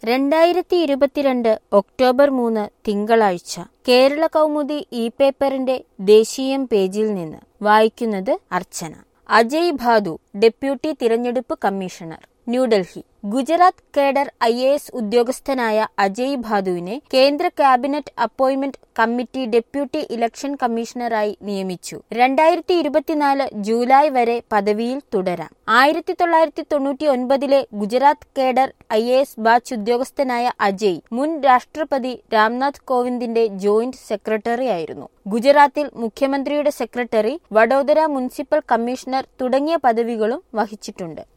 രണ്ടായിരത്തി ഇരുപത്തിരണ്ട് ഒക്ടോബർ മൂന്ന് തിങ്കളാഴ്ച കേരള കൗമുദി ഇ പേപ്പറിന്റെ ദേശീയം പേജിൽ നിന്ന് വായിക്കുന്നത് അർച്ചന അജയ് ഭാദു ഡെപ്യൂട്ടി തിരഞ്ഞെടുപ്പ് commissioner New Delhi Gujarat cadre I A S ഉദ്യോഗസ്ഥനായ അജയ് ഭാദുവിനെ കേന്ദ്ര cabinet appointment committee deputy election കമ്മീഷണറായി നിയമിച്ചു രണ്ടായിരത്തി ഇരുപത്തിനാല് ജൂലൈ വരെ പദവിയിൽ തുടരാം ആയിരത്തി തൊള്ളായിരത്തി തൊണ്ണൂറ്റി ഒൻപതിലെ Gujarat cadre I A S batch ഉദ്യോഗസ്ഥനായ അജയ് മുൻ രാഷ്ട്രപതി രാംനാഥ് കോവിന്ദിന്റെ ജോയിന്റ് സെക്രട്ടറി ആയിരുന്നു ഗുജറാത്തിൽ മുഖ്യമന്ത്രിയുടെ സെക്രട്ടറി വഡോദര മുനിസിപ്പൽ കമ്മീഷണർ തുടങ്ങിയ പദവികളും വഹിച്ചിട്ടുണ്ട്